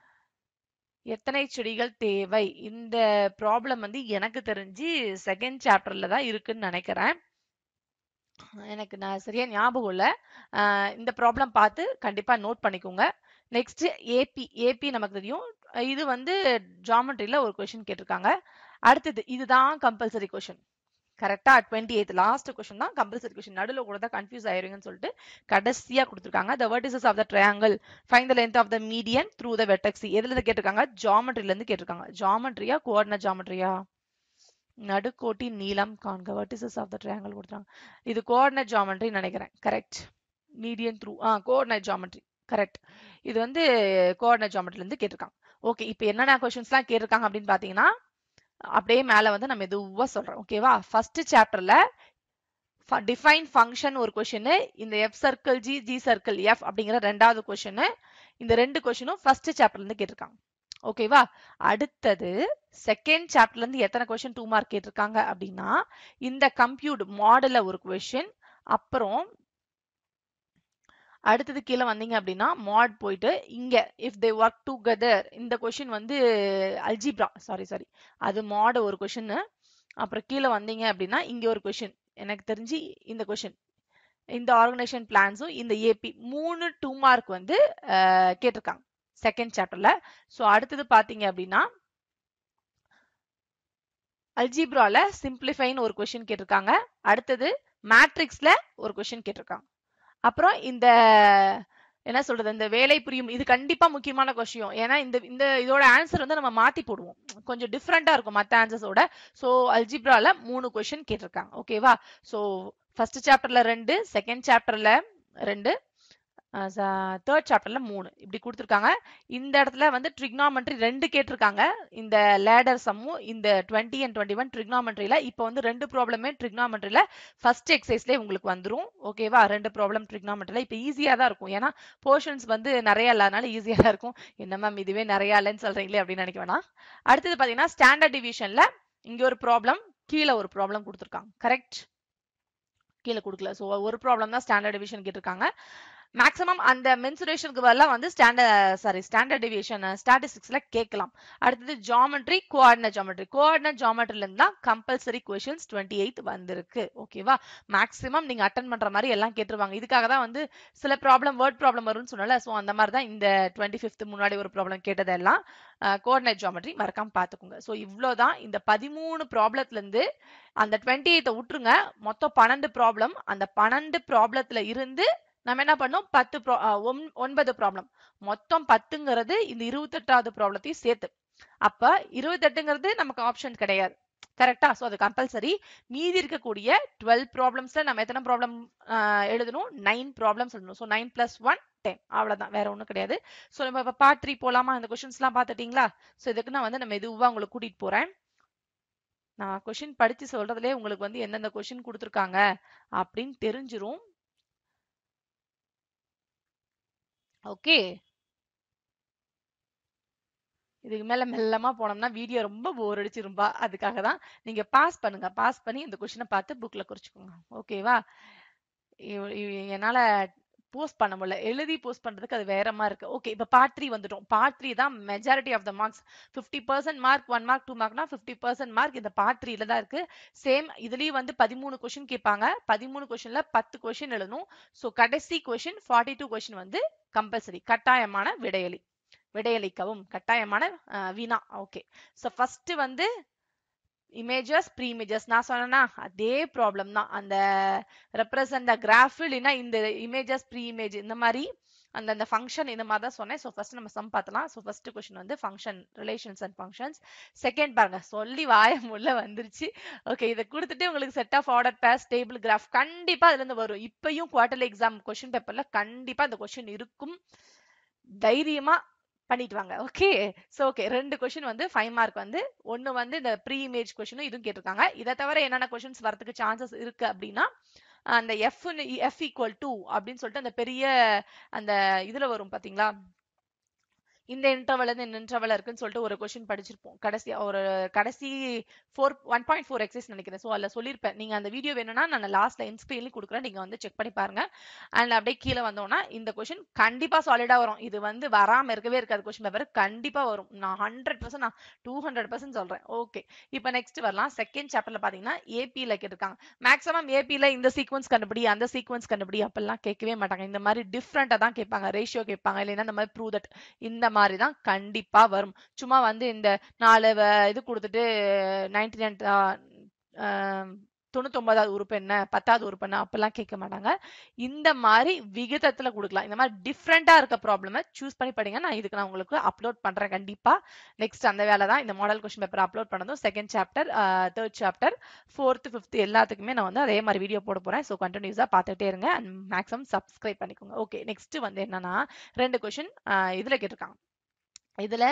எத்தனை செடிகள் தேவை இந்த ப்ராப்ளம் வந்து எனக்கு தெரிஞ்சு செகண்ட் சாப்டர்ல தான் இருக்குன்னு நினைக்கிறேன் எனக்கு நான் சரியா ஞாபகம் இல்ல இந்த ப்ராப்ளம் பார்த்து கண்டிப்பா நோட் பண்ணிக்கோங்க நெக்ஸ்ட் ஏபி ஏபி நமக்கு தெரியும் இது வந்து ஜாமெட்ரியில ஒரு கொஸ்டின் கேட்டிருக்காங்க அடுத்தது இதுதான் கம்பல்சரி கொஸ்டின் கரெக்டா டுவெண்ட்டி எய்த் லாஸ்ட் கொஸ்டின் தான் கம்பல்சரி கொஸ்டின் நடுவில் கூட தான் கன்ஃபியூஸ் ஆயிருங்கன்னு சொல்லிட்டு கடைசியா கொடுத்துருக்காங்க the vertices of the triangle find the length of the median through the vertex எதுல இருந்து கேட்டிருக்காங்க ஜாமெட்ரில இருந்து கேட்டிருக்காங்க ஜாமெட்ரியா கோஆர்டினேட் ஜாமெட்ரியா நடுக்கோட்டி நீளம் காண்க வெர்டிசஸ் ஆஃப் த ட்ரையாங்கிள் கொடுத்தாங்க இது கோஆர்டினேட் ஜாமெட்ரி நினைக்கிறேன் correct median through ah coordinate geometry correct இது வந்து கோஆர்டினேட் ஜாமெட்ரில இருந்து கேட்டிருக்காங்க ஓகே இப்போ என்னென்ன கொஸ்டின்ஸ்லாம் கேட்டிருக்காங்க அப்படின்னு பாத்தீங்கன்னா அப்படியே மேல வந்து நம்ம மெதுவா சொல்றோம் ஓகேவா ஃபர்ஸ்ட் சாப்டர்ல டிஃபைன் ஃபங்க்ஷன் ஒரு கொஸ்டின் இந்த f circle g g circle f அப்படிங்கிற ரெண்டாவது கொஸ்டின் இந்த ரெண்டு கொஸ்டினும் ஃபர்ஸ்ட் சாப்டர்ல இருந்து கேட்டிருக்காங்க ஓகேவா அடுத்தது செகண்ட் சாப்டர்ல இருந்து எத்தனை கொஸ்டின் டூ மார்க் கேட்டிருக்காங்க அப்படின்னா இந்த கம்ப்யூட் மாடல்ல ஒரு கொஸ்டின் அப்புறம் அடுத்தது கீழே வந்தீங்க அப்படின்னா மாட் போயிட்டு இங்க இஃப் தே ஒர்க் டுகெதர் இந்த கொஷின் வந்து அல்ஜிப்ரா சாரி சாரி அது மாட ஒரு கொஷின் அப்புறம் கீழே வந்தீங்க அப்படின்னா இங்க ஒரு கொஷின் எனக்கு தெரிஞ்சு இந்த கொஷின் இந்த ஆர்கனைசேஷன் பிளான்ஸும் இந்த ஏபி மூணு டூ மார்க் வந்து கேட்டிருக்காங்க செகண்ட் சாப்டர்ல ஸோ அடுத்தது பாத்தீங்க அப்படின்னா அல்ஜிப்ரால சிம்பிளிஃபைன்னு ஒரு கொஷின் கேட்டிருக்காங்க அடுத்தது மேட்ரிக்ஸ்ல ஒரு கொஷின் கேட்டிருக்காங்க அப்புறம் இந்த என்ன சொல்றது இந்த வேலை புரியும் இது கண்டிப்பா முக்கியமான கொஸ்டின் ஏன்னா இந்த இந்த இதோட ஆன்சர் வந்து நம்ம மாத்தி போடுவோம் கொஞ்சம் டிஃப்ரெண்டா இருக்கும் மத்த ஆன்சர்ஸோட சோ அல்ஜிப்ரால மூணு கொஸ்டின் கேட்டிருக்காங்க ஓகேவா சோ ஃபர்ஸ்ட் சாப்டர்ல ரெண்டு செகண்ட் சாப்டர்ல ரெண்டு தேர்ட் சாப்டர்ல மூணு இப்படி கொடுத்துருக்காங்க இந்த இடத்துல வந்து ட்ரிக்னாமெண்ட்ரி ரெண்டு கேட்டிருக்காங்க இந்த லேடர் சம்மும் இந்த டுவெண்ட்டி அண்ட் டுவெண்ட்டி ஒன் ட்ரிக்னாமெண்ட்ரியில இப்போ வந்து ரெண்டு ப்ராப்ளமே ட்ரிக்னாமெண்ட்ரியில ஃபர்ஸ்ட் எக்ஸசைஸ்லேயே உங்களுக்கு வந்துரும் ஓகேவா ரெண்டு ப்ராப்ளம் ட்ரிக்னாமெண்ட்ரியில இப்போ ஈஸியாக தான் இருக்கும் ஏன்னா போர்ஷன்ஸ் வந்து நிறைய இல்லாதனால ஈஸியாக தான் இருக்கும் என்ன மேம் இதுவே நிறைய இல்லைன்னு சொல்றீங்களே அப்படின்னு நினைக்க வேணாம் அடுத்தது பார்த்தீங்கன்னா ஸ்டாண்டர்ட் டிவிஷன்ல இங்க ஒரு ப்ராப்ளம் கீழே ஒரு ப்ராப்ளம் கொடுத்துருக்காங்க கரெக்ட் கீழே கொடுக்கல ஸோ ஒரு ப்ராப்ளம் தான் ஸ்டாண்டர்ட் டிவிஷன் கேட்டிருக்காங்க மேக்ஸிமம் அந்த மென்சுரேஷனுக்கு பதிலாக வந்து ஸ்டாண்டர்ட் சாரி ஸ்டாண்டர்ட் டிவியேஷன் ஸ்டாட்டிஸ்டிக்ஸ்ல கேட்கலாம் அடுத்தது ஜாமெட்ரி கோஆர்டினேட் ஜாமெட்ரி கோஆர்டினேட் ஜாமெட்ரில இருந்து தான் கம்பல்சரி கொஷின்ஸ் டுவெண்ட்டி எயித் வந்திருக்கு ஓகேவா மேக்ஸிமம் நீங்க அட்டன் பண்ற மாதிரி எல்லாம் கேட்டுருவாங்க இதுக்காக தான் வந்து சில ப்ராப்ளம் வேர்ட் ப்ராப்ளம் வரும்னு சொன்னல ஸோ அந்த மாதிரி தான் இந்த டுவெண்ட்டி ஃபிஃப்த் முன்னாடி ஒரு ப்ராப்ளம் கேட்டதெல்லாம் கோஆர்டினேட் ஜாமெட்ரி மறக்காம பார்த்துக்கோங்க ஸோ இவ்வளோதான் இந்த பதிமூணு ப்ராப்ளத்துல இருந்து அந்த டுவெண்ட்டி எயித்தை விட்டுருங்க மொத்தம் பன்னெண்டு ப்ராப்ளம் அந்த பன்னெண்டு ப்ராப்ளத்துல இருந்து நம்ம என்ன பண்ணோம் பத்து ஒன்பது ப்ராப்ளம் மொத்தம் பத்துங்கிறது இந்த இருபத்தெட்டாவது ப்ராப்ளத்தையும் சேர்த்து அப்ப இருபத்தெட்டுங்கிறது நமக்கு ஆப்ஷன் கிடையாது கரெக்டா ஸோ அது கம்பல்சரி மீதி இருக்கக்கூடிய டுவெல் ப்ராப்ளம்ஸ்ல நம்ம எத்தனை ப்ராப்ளம் எழுதணும் நைன் ப்ராப்ளம்ஸ் எழுதணும் so nine plus one ten அவ்வளவுதான் வேற ஒன்றும் கிடையாது ஸோ நம்ம இப்போ பார்ட் த்ரீ போலாமா அந்த கொஷின்ஸ்லாம் பார்த்துட்டீங்களா ஸோ இதுக்கு நான் வந்து நம்ம இதுவாக உங்களுக்கு கூட்டிட்டு போறேன் நான் கொஷின் படிச்சு சொல்றதுலேயே உங்களுக்கு வந்து எந்தெந்த கொஷின் கொடுத்துருக்காங்க அப்படின்னு தெரிஞ்சிரும் ஓகே இதுக்கு மேல மெல்லமா போனோம்னா வீடியோ ரொம்ப போர் அடிச்சிரும்பா அதுக்காக தான் நீங்க பாஸ் பண்ணுங்க பாஸ் பண்ணி இந்த கொஷினை பார்த்து புக்ல குறிச்சுக்கோங்க ஓகேவா என்னால போஸ்ட் பண்ண முடியல எழுதி போஸ்ட் பண்றதுக்கு அது வேற மாதிரி இருக்கு ஓகே இப்ப பார்ட் த்ரீ வந்துட்டோம் பார்ட் த்ரீ தான் majority of the marks fifty percent mark one mark two மார்க்னா ஃபிஃப்டி பர்சன்ட் மார்க் இந்த பார்ட் த்ரீல தான் இருக்கு சேம் இதுலயும் வந்து பதிமூணு கொஸ்டின் கேட்பாங்க பதிமூணு கொஸ்டின்ல பத்து கொஸ்டின் எழுதணும் ஸோ கடைசி கொஸ்டின் ஃபார்ட்டி டூ கொஸ்டின் வந்து கம்பல்சரி கட்டாயமான விடையளி விடையளிக்கவும் கட்டாயமான வினா ஓகே ஸோ ஃபர்ஸ்ட் வந்து இமேஜஸ் ப்ரீ இமேஜஸ் நான் சொன்னேன்னா அதே ப்ராப்ளம் தான் அந்த ரெப்ரசன்ட் கிராஃப் இல்லைன்னா இந்த இமேஜஸ் ப்ரீ இமேஜ் இந்த மாதிரி அந்த அந்த ஃபங்க்ஷன் இந்த மாதிரி தான் சொன்னேன் ஸோ ஃபர்ஸ்ட் நம்ம சம் பார்த்தலாம் ஸோ ஃபர்ஸ்ட் கொஸ்டின் வந்து function relations and functions second பாருங்க சொல்லி வாய முள்ள வந்துருச்சு ஓகே இதை கொடுத்துட்டு உங்களுக்கு set of order pairs table graph கண்டிப்பா அதுல இருந்து வரும் இப்பயும் குவார்டர்லி எக்ஸாம் கொஸ்டின் பேப்பர்ல கண்டிப்பா அந்த கொஸ்டின் இருக்கும் தைரியமா பண்ணிட்டு வாங்க ஓகே ஸோ ஓகே ரெண்டு கொஷின் வந்து ஃபைவ் மார்க் வந்து ஒன்று வந்து இந்த ப்ரீ இமேஜ் கொஷினும் இதுவும் கேட்டிருக்காங்க இதை தவிர என்னென்ன கொஷின்ஸ் வரதுக்கு சான்சஸ் இருக்கு அப்படின்னா அந்த எஃப் எஃப் ஈக்குவல் டூ அப்படின்னு சொல்லிட்டு அந்த பெரிய அந்த இதுல வரும் பாத்தீங்களா இந்த இன்டர்வல் இந்த இன்டர்வல் இருக்குன்னு சொல்லிட்டு ஒரு கொஸ்டின் படிச்சிருப்போம் கடைசி ஒரு கடைசி four one point four exercise நினைக்கிறேன் ஸோ அதில் சொல்லியிருப்பேன் நீங்கள் அந்த வீடியோ வேணும்னா நான் லாஸ்ட்ல இன்ஸ்கிரீன்லையும் கொடுக்குறேன் நீங்கள் வந்து செக் பண்ணி பாருங்க அண்ட் அப்படியே கீழே வந்தோம்னா இந்த கொஸ்டின் கண்டிப்பாக சாலிடாக வரும் இது வந்து வராமல் இருக்கவே இருக்காது கொஸ்டின் பேப்பர் கண்டிப்பாக வரும் நான் ஹண்ட்ரட் பர்சன்ட் நான் டூ ஹண்ட்ரட் பர்சன்ட் சொல்கிறேன் ஓகே இப்போ நெக்ஸ்ட் வரலாம் செகண்ட் சாப்டர்ல பார்த்தீங்கன்னா ஏபியில் கேட்டிருக்காங்க மேக்ஸிமம் ஏபியில் இந்த சீக்வன்ஸ் கண்டுபிடி அந்த சீக்வன்ஸ் கண்டுபிடி அப்பெல்லாம் கேட்கவே மாட்டாங்க இந்த மாதிரி டிஃப்ரெண்ட்டாக தான் கேட்பாங்க ரேஷியோ கேட்பாங்க இல்லைன்னா இந்த மாதிரி ப்ரூவ் தட் இந்த மாதிரி தான் கண்டிப்பா வரும் சும்மா வந்து இந்த நாலு இது கொடுத்துட்டு நைன்டி நைன் தொண்ணூத்தொன்பதாவது உறுப்பு என்ன பத்தாவது உறுப்பு என்ன அப்பெல்லாம் கேட்க மாட்டாங்க இந்த மாதிரி விகிதத்துல கொடுக்கலாம் இந்த மாதிரி டிஃப்ரெண்டா இருக்க ப்ராப்ளம சூஸ் பண்ணி படிங்க நான் இதுக்கு நான் உங்களுக்கு அப்லோட் பண்றேன் கண்டிப்பா நெக்ஸ்ட் அந்த வேலை தான் இந்த மாடல் கொஸ்டின் பேப்பர் அப்லோட் பண்ணதும் second chapter third chapter fourth fifth எல்லாத்துக்குமே நான் வந்து அதே மாதிரி வீடியோ போட போறேன் ஸோ கண்டினியூஸா பார்த்துட்டே இருங்க அண்ட் மேக்ஸிமம் சப்ஸ்கிரைப் பண்ணிக்கோங்க ஓகே நெக்ஸ்ட் வந்து என்னன்னா ரெண்டு கொஸ்டின் இதுல கேட்டிருக்காங்க இதுல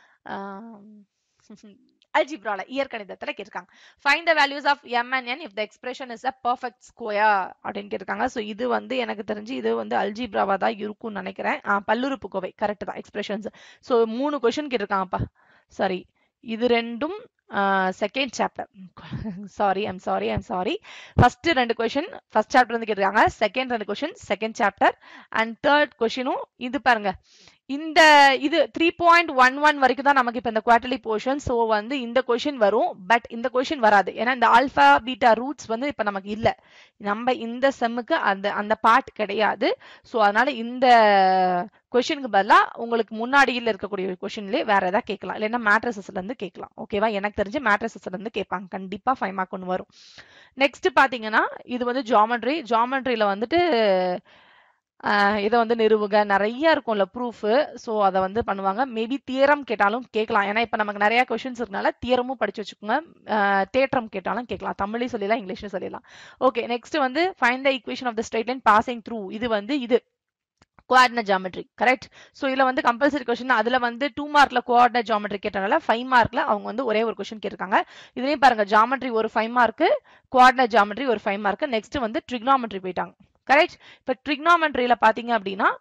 அல்ஜிப்ரால இயற்கணிதத்துல கேட்டிருக்காங்க find the values of m and n if the expression is a perfect square அப்படின்னு கேட்டிருக்காங்க ஸோ இது வந்து எனக்கு தெரிஞ்சு இது வந்து அல்ஜிப்ராவா தான் இருக்கும்னு நினைக்கிறேன் பல்லுறுப்பு கோவை கரெக்ட் தான் எக்ஸ்பிரஷன்ஸ் ஸோ மூணு கொஸ்டின் கேட்டிருக்காங்கப்பா சாரி இது ரெண்டும் second chapter sorry I'm sorry I'm sorry first ரெண்டு கொஷின் ஃபர்ஸ்ட் சாப்டர் வந்து கேட்டிருக்காங்க செகண்ட் ரெண்டு question second chapter and third கொஷினும் இது பாருங்க இந்த இது த்ரீ பாயிண்ட் ஒன் ஒன் வரைக்கும் தான் நமக்கு இப்போ இந்த குவார்டர்லி போர்ஷன் ஸோ வந்து இந்த கொஷின் வரும் பட் இந்த கொஷின் வராது ஏன்னா இந்த ஆல்ஃபா பீட்டா ரூட்ஸ் வந்து இப்போ நமக்கு இல்லை நம்ம இந்த செம்முக்கு அந்த அந்த பார்ட் கிடையாது ஸோ அதனால இந்த கொஷினுக்கு பதிலாக உங்களுக்கு முன்னாடியில் இருக்கக்கூடிய கொஷின்லேயே வேற ஏதாவது கேட்கலாம் இல்லைன்னா மேட்ரஸஸ்ல இருந்து கேட்கலாம் ஓகேவா எனக்கு தெரிஞ்சு மேட்ரஸஸ்ல இருந்து கேட்பாங்க கண்டிப்பா ஃபைவ் மார்க் ஒன்று வரும் நெக்ஸ்ட் பாத்தீங்கன்னா இது வந்து ஜாமெட்ரி ஜாமெட்ரியில வந்துட்டு இதை வந்து நிறுவுக நிறைய இருக்கும்ல ப்ரூஃப் ஸோ அதை வந்து பண்ணுவாங்க மேபி தியரம் கேட்டாலும் கேட்கலாம் ஏன்னா இப்போ நமக்கு நிறைய கொஷின்ஸ் இருக்கனால தியரமும் படிச்சு வச்சுக்கோங்க தேற்றம் கேட்டாலும் கேட்கலாம் தமிழ்லையும் சொல்லிடலாம் இங்கிலீஷ்லையும் சொல்லிடலாம் ஓகே நெக்ஸ்ட் வந்து find the equation of the straight line passing through இது வந்து இது கோஆர்டினேட் ஜாமெட்ரி கரெக்ட் ஸோ இதுல வந்து கம்பல்சரி கொஸ்டின் அதுல வந்து டூ மார்க்ல கோஆர்டினேட் ஜாமெட்ரி கேட்டனால ஃபைவ் மார்க்ல அவங்க வந்து ஒரே ஒரு கொஸ்டின் கேட்டிருக்காங்க இதுலயும் பாருங்க ஜாமெட்ரி ஒரு ஃபைவ் மார்க் கோஆர்டினேட் ஜாமெட்ரி ஒரு ஃபைவ் மார்க் நெக்ஸ்ட் வந்து ட்ரிக்னாமெட்ரி போயிட்டாங்க கரெக்ட் இப்போ ட்ரிக்னாமெட்ரியில பாத்தீங்க அப்படின்னா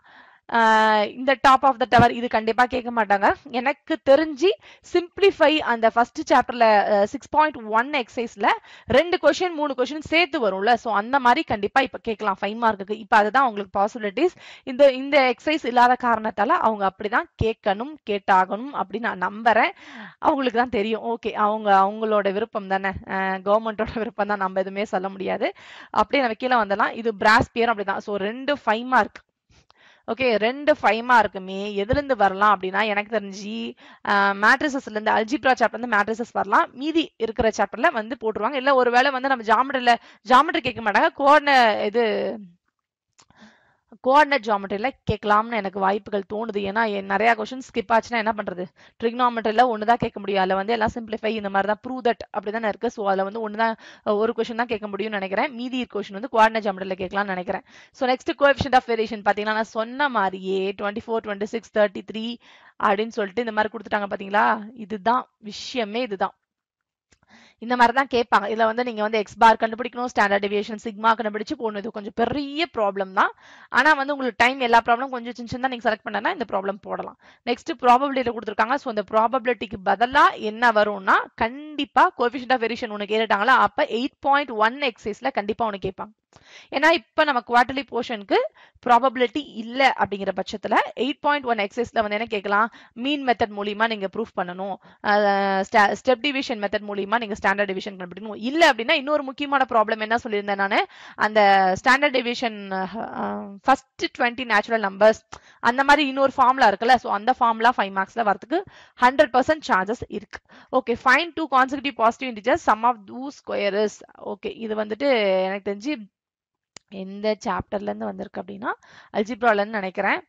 இந்த டாப் ஆஃப் த டவர் இது கண்டிப்பா கேட்க மாட்டாங்க எனக்கு தெரிஞ்சு சிம்பிளிஃபை அந்த ஃபர்ஸ்ட் சாப்டர்ல சிக்ஸ் பாயிண்ட் ஒன் எக்ஸசைஸ்ல ரெண்டு கொஸ்டின் மூணு கொஸ்டின் சேர்த்து வரும்ல ஸோ அந்த மாதிரி கண்டிப்பா இப்ப கேட்கலாம் ஃபைவ் மார்க்குக்கு இப்ப அதுதான் அவங்களுக்கு பாசிபிலிட்டிஸ் இந்த இந்த எக்ஸசைஸ் இல்லாத காரணத்தால அவங்க அப்படிதான் கேட்கணும் கேட்டாகணும் அப்படின்னு நான் நம்புறேன் அவங்களுக்கு தான் தெரியும் ஓகே அவங்க அவங்களோட விருப்பம் தானே கவர்மெண்டோட விருப்பம் தான் நம்ம எதுவுமே சொல்ல முடியாது அப்படியே நம்ம கீழே வந்துடலாம் இது பிராஸ் பியர் அப்படிதான் ஸோ ரெண்டு ஃபைவ் மார்க் ஓகே ரெண்டு ஃபைவ் மார்க்குமே எதுல இருந்து வரலாம் அப்படின்னா எனக்கு தெரிஞ்சு மேட்ரிசஸ்ல இருந்து அல்ஜிப்ரா சாப்டர் இருந்து மேட்ரிசஸ் வரலாம் மீதி இருக்கிற சாப்டர்ல வந்து போட்டுருவாங்க இல்ல ஒருவேளை வந்து நம்ம ஜாமெட்ரில ஜாமெட்ரி கேட்க மாட்டாங்க கோஆர்டின இது கோஆர்டினேட் ஜாமெட்ரியில் கேட்கலாம்னு எனக்கு வாய்ப்புகள் தோணுது ஏன்னா நிறைய கொஸ்டின் ஸ்கிப் ஆச்சுன்னா என்ன பண்றது ட்ரிக்னாமெட்ரியில் ஒன்று தான் கேட்க முடியும் அதில் வந்து எல்லாம் சிம்பிளிஃபை இந்த மாதிரி தான் ப்ரூவ் தட் அப்படி தானே இருக்கு ஸோ அதில் வந்து ஒன்று தான் ஒரு கொஸ்டின் தான் கேட்க முடியும்னு நினைக்கிறேன் மீதி கொஸ்டின் வந்து கோஆர்டினேட் ஜாமெட்ரியில் கேட்கலாம்னு நினைக்கிறேன் so next coefficient of variation பார்த்தீங்கன்னா நான் சொன்ன மாதிரியே twenty four twenty six thirty three அப்படின்னு சொல்லிட்டு இந்த மாதிரி கொடுத்துட்டாங்க பார்த்தீங்களா இதுதான் விஷயமே இதுதான் இந்த மாதிரி தான் கேட்பாங்க இதுல வந்து நீங்க வந்து எக்ஸ் பார் கண்டுபிடிக்கணும் ஸ்டாண்டர்ட் டிவியேஷன் சிக்மா கண்டுபிடிச்சு போகணும் இது கொஞ்சம் பெரிய ப்ராப்ளம் தான் ஆனா வந்து உங்களுக்கு டைம் எல்லா ப்ராப்ளம் கொஞ்சம் சின்ன சின்ன நீங்க செலக்ட் பண்ணனா இந்த ப்ராப்ளம் போடலாம் நெக்ஸ்ட் ப்ராபபிலிட்டி கொடுத்துருக்காங்க ஸோ இந்த ப்ராபபிலிட்டிக்கு பதிலா என்ன வரும்னா கண்டிப்பா கோஎஃபிஷியன்ட் ஆஃப் வேரியேஷன் உனக்கு கேட்டாங்களா அப்ப எயிட் பாயிண்ட் ஒன் எக்ஸைஸ்ல கண்டிப்பா உனக்கு கேட்பாங்க ஏன்னா இப்ப நம்ம குவார்டர்லி போர்ஷனுக்கு ப்ராபபிலிட்டி இல்ல அப்படிங்கிற பட்சத்துல எயிட் பாயிண்ட் ஒன் எக்ஸைஸ்ல வந்து என்ன கேட்கலாம் மீன் மெத்தட் மூலியமா நீங்க ப்ரூஃப் பண்ணணும் ஸ்டெப் டிவிஷன் மெத்தட் மூலியமா நீங்க ஸ்டாண்டர்ட் டிவிஷன் கண்டுபிடிக்கணும் இல்ல அப்படின்னா இன்னொரு முக்கியமான ப்ராப்ளம் என்ன சொல்லியிருந்தேன் நான் அந்த standard deviation first twenty natural numbers அந்த மாதிரி இன்னொரு ஃபார்ம்லா இருக்குல்ல ஸோ அந்த ஃபார்ம்லா ஃபைவ் மார்க்ஸ்ல வரதுக்கு ஹண்ட்ரட் பர்சன்ட் சார்ஜஸ் இருக்கு okay find two consecutive positive integers sum of two squares okay இது வந்துட்டு எனக்கு தெரிஞ்சு எந்த சாப்டர்ல இருந்து வந்திருக்கு அப்படின்னா அல்ஜிப்ராலன்னு நினைக்கிறேன்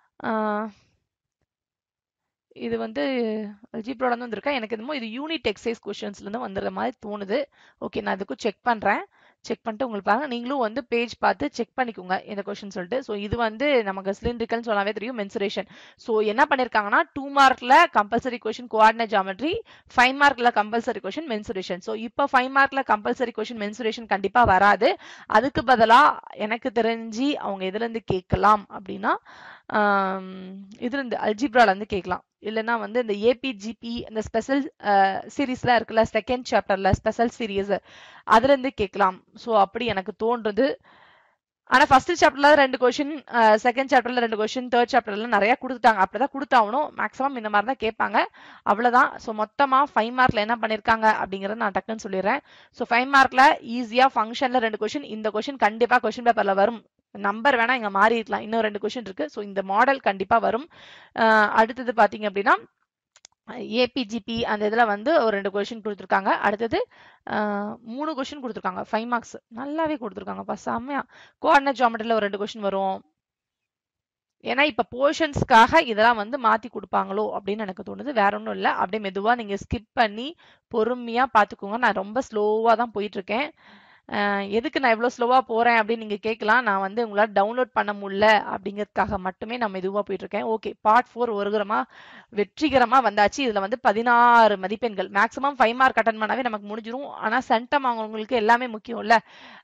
இது வந்து அல்ஜிப்ரால இருந்து வந்திருக்கா எனக்கு என்னமோ இது யூனிட் எக்ஸைஸ் கொஸ்டின்ஸ்ல இருந்து வந்துடுற மாதிரி தோணுது ஓகே நான் இதுக்கும் செக் பண்றேன் செக் பண்ணிட்டு உங்களுக்கு பாருங்க நீங்களும் வந்து பேஜ் பார்த்து செக் பண்ணிக்கோங்க இந்த கொஸ்டின் சொல்லிட்டு ஸோ இது வந்து நமக்கு சிலிண்ட்ரிக்கல்னு சொல்லாவே தெரியும் மென்சுரேஷன் ஸோ என்ன பண்ணிருக்காங்கன்னா டூ மார்க்ல compulsory question coordinate geometry five மார்க்ல கம்பல்சரி கொஸ்டின் மென்சுரேஷன் ஸோ இப்போ ஃபைவ் மார்க்ல கம்பல்சரி கொஸ்டின் மென்சுரேஷன் கண்டிப்பா வராது அதுக்கு பதிலா எனக்கு தெரிஞ்சு அவங்க எதுல இருந்து கேட்கலாம் அப்படின்னா இதுல இருந்து அல்ஜிப்ரால இருந்து கேட்கலாம் இல்லைன்னா வந்து இந்த ஏபிஜிபி இந்த ஸ்பெஷல் சீரீஸ்லாம் இருக்குல்ல செகண்ட் சாப்டர்ல ஸ்பெஷல் சீரீஸ் அதுல இருந்து கேட்கலாம் ஸோ அப்படி எனக்கு தோன்றுது ஆனா ஃபர்ஸ்ட் சாப்டர்ல ரெண்டு கொஸ்டின் செகண்ட் சாப்டர்ல ரெண்டு கொஸ்டின் தேர்ட் சாப்டர்ல நிறைய கொடுத்துட்டாங்க அப்படிதான் கொடுத்தாகணும் மேக்ஸிமம் இந்த மாதிரி தான் கேட்பாங்க அவ்வளவுதான் ஸோ மொத்தமா ஃபைவ் மார்க்ல என்ன பண்ணிருக்காங்க அப்படிங்கறத நான் டக்குன்னு சொல்லிடுறேன் ஸோ ஃபைவ் மார்க்ல ஈஸியா ஃபங்க்ஷன்ல ரெண்டு கொஸ்டின் இந்த கொஸ்டின் கண்டிப்பா கொஸ்டின் பேப்பர்ல வரும் நம்பர் வேணா இங்க மாறி இருக்கலாம் இன்னும் ரெண்டு கொஸ்டின் இருக்கு ஸோ இந்த மாடல் கண்டிப்பா வரும் அடுத்தது பாத்தீங்க அப்படின்னா ஏபிஜிபி அந்த இதுல வந்து ஒரு ரெண்டு கொஸ்டின் கொடுத்துருக்காங்க அடுத்தது மூணு கொஸ்டின் கொடுத்துருக்காங்க ஃபைவ் மார்க்ஸ் நல்லாவே கொடுத்துருக்காங்கப்பா செம்மையா கோஆர்டினேட் ஜாமெட்ரில ஒரு ரெண்டு கொஸ்டின் வரும் ஏன்னா இப்ப போர்ஷன்ஸ்க்காக இதெல்லாம் வந்து மாத்தி கொடுப்பாங்களோ அப்படின்னு எனக்கு தோணுது வேற ஒன்றும் இல்லை அப்படியே மெதுவா நீங்க ஸ்கிப் பண்ணி பொறுமையா பாத்துக்கோங்க நான் ரொம்ப ஸ்லோவா தான் போயிட்டு இருக்கேன் எதுக்கு நான் இவ்வளோ ஸ்லோவாக போகிறேன் அப்படின்னு நீங்கள் கேட்கலாம் நான் வந்து உங்களால் டவுன்லோட் பண்ண முடியல அப்படிங்கிறதுக்காக மட்டுமே நம்ம இதுவாக போயிட்டு இருக்கேன் ஓகே பார்ட் ஃபோர் ஒருகரமாக வெற்றிகரமாக வந்தாச்சு இதில் வந்து பதினாறு மதிப்பெண்கள் மேக்ஸிமம் ஃபைவ் மார்க் அட்டன் பண்ணாவே நமக்கு முடிஞ்சிடும் ஆனால் சென்டம் வாங்குறவங்களுக்கு எல்லாமே முக்கியம்ல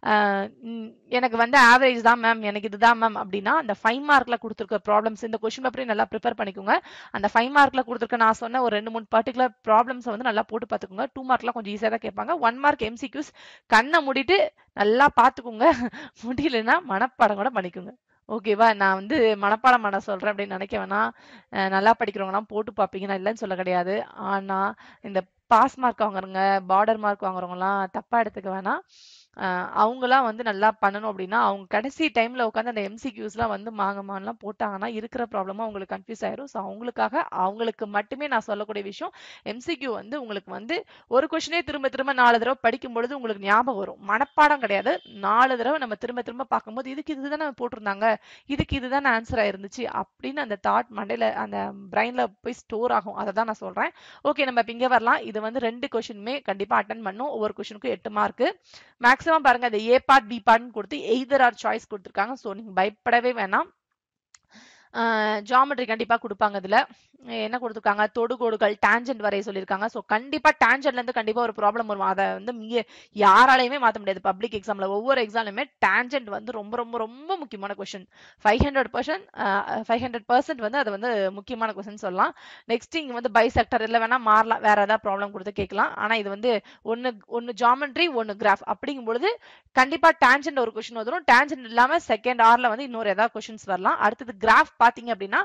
எனக்கு வந்து ஆவரேஜ் தான் மேம் எனக்கு இதுதான் மேம் அப்படின்னா அந்த ஃபைவ் மார்க்ல கொடுத்துருக்க ப்ராப்ளம்ஸ் இந்த கொஸ்டின் பேப்பரையும் நல்லா ப்ரிப்பேர் பண்ணிக்கோங்க அந்த ஃபைவ் மார்க்ல கொடுத்துருக்க நான் சொன்ன ஒரு ரெண்டு மூணு பர்டிகுலர் ப்ராப்ளம்ஸ் வந்து நல்லா போட்டு பார்த்துக்கோங்க டூ மார்க்லாம் கொஞ்சம் ஈஸியாக தான் கேட்பாங்க ஒன் மார்க் எம்சிக்யூஸ் கண்ணை மூடிட்டு நல்லா பார்த்துக்கோங்க முடியலன்னா மனப்பாடம் கூட பண்ணிக்கோங்க ஓகேவா நான் வந்து மனப்பாடம் பண்ண சொல்றேன் அப்படின்னு நினைக்க வேணாம் நல்லா படிக்கிறவங்கலாம் போட்டு பார்ப்பீங்க நான் இல்லைன்னு சொல்ல கிடையாது ஆனா இந்த பாஸ் மார்க் வாங்குறவங்க பார்டர் மார்க் வாங்குறவங்கலாம் தப்பா எடுத்துக்க வேணாம் அவங்களாம் வந்து நல்லா பண்ணணும் அப்படின்னா அவங்க கடைசி டைம்ல உட்காந்து அந்த எம்சிக்யூஸ்லாம் வந்து மாங்கமான்லாம் போட்டாங்கன்னா இருக்கிற ப்ராப்ளமும் அவங்களுக்கு கன்ஃபியூஸ் ஆயிரும் ஸோ அவங்களுக்காக அவங்களுக்கு மட்டுமே நான் சொல்லக்கூடிய விஷயம் எம்சிக்யூ வந்து உங்களுக்கு வந்து ஒரு கொஸ்டினே திரும்ப திரும்ப நாலு தடவை படிக்கும் பொழுது உங்களுக்கு ஞாபகம் வரும் மனப்பாடம் கிடையாது நாலு தடவை நம்ம திரும்ப திரும்ப பார்க்கும்போது இதுக்கு இதுதானே போட்டிருந்தாங்க இதுக்கு இதுதானே ஆன்சர் ஆயிருந்துச்சு அப்படின்னு அந்த தாட் மண்டையில அந்த பிரெயின்ல போய் ஸ்டோர் ஆகும் அதை தான் நான் சொல்றேன் ஓகே நம்ம இப்போ இங்கே வரலாம் இது வந்து ரெண்டு கொஸ்டினுமே கண்டிப்பா அட்டன் பண்ணும் ஒவ்வொரு கொஸ்டினுக்கும் எட்டு மார்க் மேக்ஸ் மேக்ஸிமம் பாருங்க இந்த ஏ பார்ட் பி பார்ட்னு கொடுத்து எய்தர் ஆர் சாய்ஸ் கொடுத்துருக்காங்க ஸோ நீங்க பயப்படவே வேணாம் ஜாமெட்ரி கண்டிப்பா கொடுப்பாங்க இதுல என்ன கொடுத்துருக்காங்க தொடுகோடுகள் டேஞ்சன்ட் வரைய சொல்லியிருக்காங்க ஸோ கண்டிப்பா டேஞ்சன்ட்ல இருந்து கண்டிப்பா ஒரு ப்ராப்ளம் வரும் அதை வந்து மிக யாராலையுமே மாத்த முடியாது பப்ளிக் எக்ஸாம்ல ஒவ்வொரு எக்ஸாம்லுமே டேஞ்சன்ட் வந்து ரொம்ப ரொம்ப ரொம்ப முக்கியமான question five hundred percent five hundred percent வந்து அது வந்து முக்கியமான கொஸ்டின் சொல்லலாம் நெக்ஸ்ட் இங்க வந்து பை செக்டர் இல்லை வேணா மாறலாம் வேற ஏதாவது ப்ராப்ளம் கொடுத்து கேட்கலாம் ஆனா இது வந்து ஒன்னு ஒன்னு ஜாமெட்ரி ஒன்னு கிராஃப் அப்படிங்கும் பொழுது கண்டிப்பா டேஞ்சன்ட் ஒரு கொஸ்டின் வந்துடும் டேஞ்சன்ட் இல்லாம செகண்ட் ஆர்ல வந்து இன்னொரு ஏதாவது கொஸ்டின்ஸ் வரலாம் அடுத்தது கிராஃப் பாத்தீங்க அப்படின்னா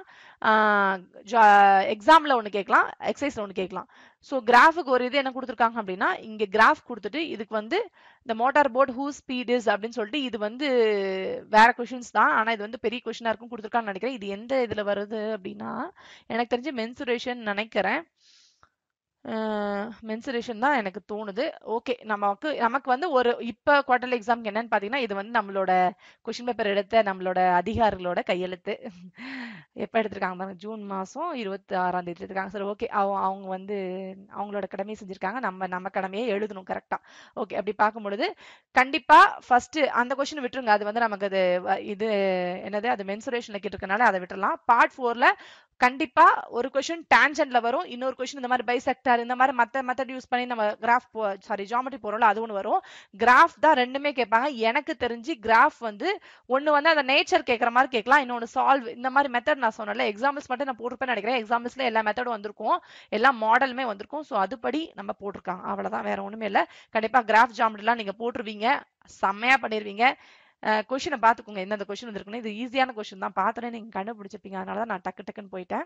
எக்ஸாம்ல ஒன்று கேட்கலாம் எக்ஸசைஸ்ல ஒன்று கேட்கலாம் ஸோ கிராஃபுக்கு ஒரு இது என்ன கொடுத்துருக்காங்க அப்படின்னா இங்க கிராஃப் கொடுத்துட்டு இதுக்கு வந்து இந்த motor boat who speed is அப்படின்னு சொல்லிட்டு இது வந்து வேற கொஷின்ஸ் தான் ஆனா இது வந்து பெரிய கொஷினா இருக்கும் கொடுத்துருக்கான்னு நினைக்கிறேன் இது எந்த இதுல வருது அப்படின்னா எனக்கு தெரிஞ்சு மென்சுரேஷன் நினைக்கிறேன் மென்சுரேஷன் தான் எனக்கு தோணுது ஓகே நமக்கு நமக்கு வந்து ஒரு இப்ப குவார்டர்லி எக்ஸாம்க்கு என்னன்னு பாத்தீங்கன்னா இது வந்து நம்மளோட கொஸ்டின் பேப்பர் எடுத்த நம்மளோட அதிகாரிகளோட கையெழுத்து எப்ப எடுத்திருக்காங்க பாருங்க ஜூன் மாசம் இருபத்தி ஆறாம் தேதி எடுத்திருக்காங்க சரி ஓகே அவங்க வந்து அவங்களோட கடமையை செஞ்சிருக்காங்க நம்ம நம்ம கடமையை எழுதணும் கரெக்டா ஓகே அப்படி பார்க்கும் பொழுது கண்டிப்பா ஃபர்ஸ்ட் அந்த கொஸ்டின் விட்டுருங்க அது வந்து நமக்கு அது இது என்னது அது மென்சுரேஷன்ல கேட்டிருக்கனால அதை விட்டுறலாம் பார்ட் ஃபோர்ல கண்டிப்பா ஒரு கொஸ்டின் டேஞ்சன்ட்ல வரும் இன்னொரு கொஸ்டின் இந்த மாதிரி பைசெக்டார் இந்த மாதிரி மத்த மெத்தட் யூஸ் பண்ணி நம்ம கிராஃப் சாரி ஜாமெட்ரி போறோம்ல அது ஒன்று வரும் கிராஃப் தான் ரெண்டுமே கேட்பாங்க எனக்கு தெரிஞ்சு கிராஃப் வந்து ஒன்னு வந்து அந்த நேச்சர் கேட்கற மாதிரி கேட்கலாம் இன்னொன்று சால்வ் இந்த மாதிரி மெத்தட் நான் சொன்னல எக்ஸாம்பிள்ஸ் மட்டும் நான் போட்டிருப்பேன் நினைக்கிறேன் எக்ஸாம்பிள்ஸ்ல எல்லா மெத்தடும் வந்திருக்கும் எல்லா மாடலுமே வந்திருக்கும் ஸோ அதுபடி நம்ம போட்டிருக்காங்க அவ்வளவுதான் வேற ஒண்ணுமே இல்லை கண்டிப்பா கிராஃப் ஜாமெட்ரிலாம் நீங்க போட்டுருவீங்க செம்மையா பண்ணிருவீங்க கொஷினை பார்த்துக்கோங்க எந்தெந்த கொஷின் வந்திருக்குன்னு இது ஈஸியான கொஷின் தான் பார்த்தோன்னே நீங்க கண்டுபிடிச்சிருப்பீங்க அதனால தான் நான் டக்கு டக்குன்னு போயிட்டேன்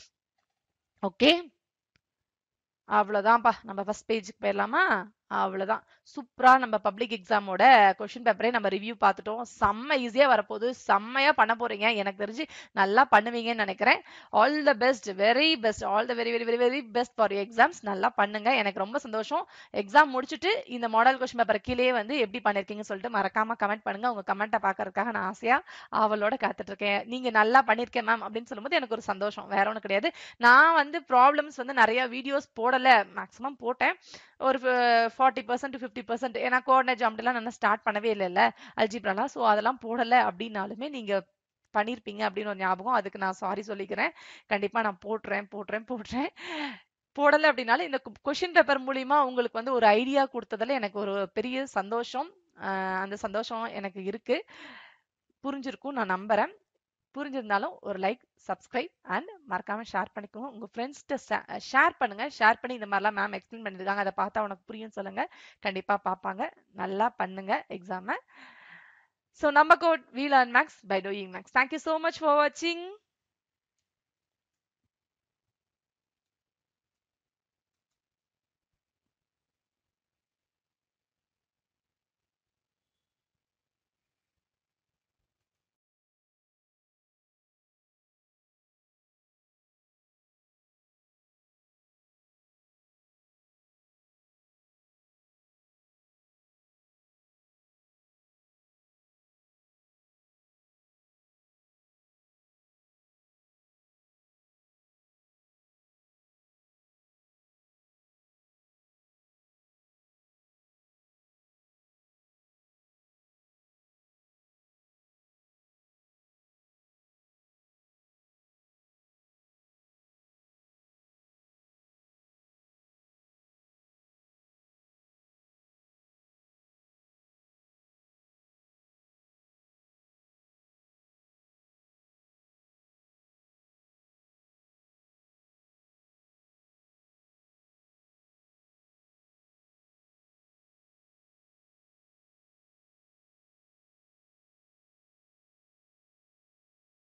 ஓகே அவ்வளவுதான்ப்பா நம்ம ஃபர்ஸ்ட் பேஜுக்கு போயிடலாமா அவ்வளவுதான் சூப்பரா நம்ம பப்ளிக் எக்ஸாமோட கொஸ்டின் பேப்பரே நம்ம ரிவ்யூ பார்த்துட்டோம் செம்ம ஈஸியா வரப்போகுது செம்மையா பண்ண போறீங்க எனக்கு தெரிஞ்சு நல்லா பண்ணுவீங்கன்னு நினைக்கிறேன் all the best very best all the very very very very best for exams நல்லா பண்ணுங்க எனக்கு ரொம்ப சந்தோஷம் எக்ஸாம் முடிச்சுட்டு இந்த மாடல் கொஸ்டின் பேப்பர் கீழே வந்து எப்படி பண்ணிருக்கீங்கன்னு சொல்லிட்டு மறக்காம கமெண்ட் பண்ணுங்க உங்க கமெண்ட்டை பாக்குறதுக்காக நான் ஆசையா அவளோட காத்துட்டு இருக்கேன் நீங்க நல்லா பண்ணிருக்கேன் மேம் அப்படின்னு சொல்லும்போது எனக்கு ஒரு சந்தோஷம் வேற ஒன்றும் கிடையாது நான் வந்து ப்ராப்ளம்ஸ் வந்து நிறைய வீடியோஸ் போடல மேக்ஸிமம் போட்டேன் ஒரு ஃபார்ட்டி பர்சன்ட் ஃபிஃப்டி பர்சன்ட் ஏன்னா கோஆர்டினேட் ஜாம்லாம் நான் ஸ்டார்ட் பண்ணவே இல்லைல்ல அல்ஜிப்ராலாம் ஸோ அதெல்லாம் போடலை அப்படின்னாலுமே நீங்க பண்ணிருப்பீங்க அப்படின்னு ஒரு ஞாபகம் அதுக்கு நான் சாரி சொல்லிக்கிறேன் கண்டிப்பா நான் போட்டுறேன் போட்டுறேன் போட்டுறேன் போடலை அப்படின்னாலும் இந்த கொஷின் பேப்பர் மூலியமா உங்களுக்கு வந்து ஒரு ஐடியா கொடுத்ததுல எனக்கு ஒரு பெரிய சந்தோஷம் அந்த சந்தோஷம் எனக்கு இருக்கு புரிஞ்சிருக்கும் நான் நம்புறேன் புரிஞ்சிருந்தாலும் ஒரு லைக் சப்ஸ்கிரைப் அண்ட் மறக்காம ஷேர் பண்ணிக்கோங்க உங்க ஃப்ரெண்ட்ஸ்கிட்ட ஷேர் பண்ணுங்க ஷேர் பண்ணி இந்த மாதிரிலாம் மேம் எக்ஸ்பிளைன் பண்ணிருக்காங்க அதை பார்த்தா உனக்கு புரியும் சொல்லுங்க கண்டிப்பா பார்ப்பாங்க நல்லா பண்ணுங்க எக்ஸாம ஸோ நம்ம code wheel and maths by doing maths thank you so much for வாட்சிங்